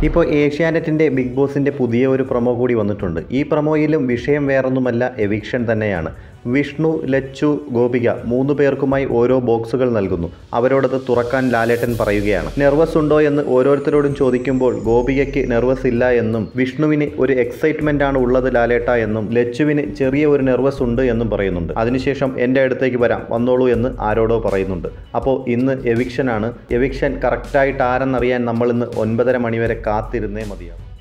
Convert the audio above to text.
ഇപ്പോൾ ഏഷ്യാനെറ്റിൻ്റെ ബിഗ് ബോസിൻ്റെ പുതിയ ഒരു പ്രൊമോ കൂടി വന്നിട്ടുണ്ട് ഈ പ്രൊമോയിലും വിഷയം വേറൊന്നുമല്ല എവിക്ഷൻ തന്നെയാണ് വിഷ്ണു ലച്ചു ഗോപിക മൂന്ന് പേർക്കുമായി ഓരോ ബോക്സുകൾ നൽകുന്നു അവരോടത് തുറക്കാൻ ലാലേട്ടൻ പറയുകയാണ് നെർവസ് ഉണ്ടോ എന്ന് ഓരോരുത്തരോടും ചോദിക്കുമ്പോൾ ഗോപികയ്ക്ക് നെർവസ് ഇല്ല എന്നും വിഷ്ണുവിന് ഒരു എക്സൈറ്റ്മെന്റ് ആണ് ഉള്ളത് ലാലേട്ട എന്നും ലച്ചുവിന് ചെറിയ ഒരു നെർവസ് ഉണ്ട് എന്നും പറയുന്നുണ്ട് അതിനുശേഷം എൻ്റെ അടുത്തേക്ക് വരാം വന്നോളൂ എന്ന് ആരോടോ പറയുന്നുണ്ട് അപ്പോൾ ഇന്ന് എവിക്ഷനാണ് എവിക്ഷൻ കറക്റ്റായിട്ട് ആരെന്നറിയാൻ നമ്മൾ ഇന്ന് ഒൻപതര മണിവരെ കാത്തിരുന്നേ മതിയാവും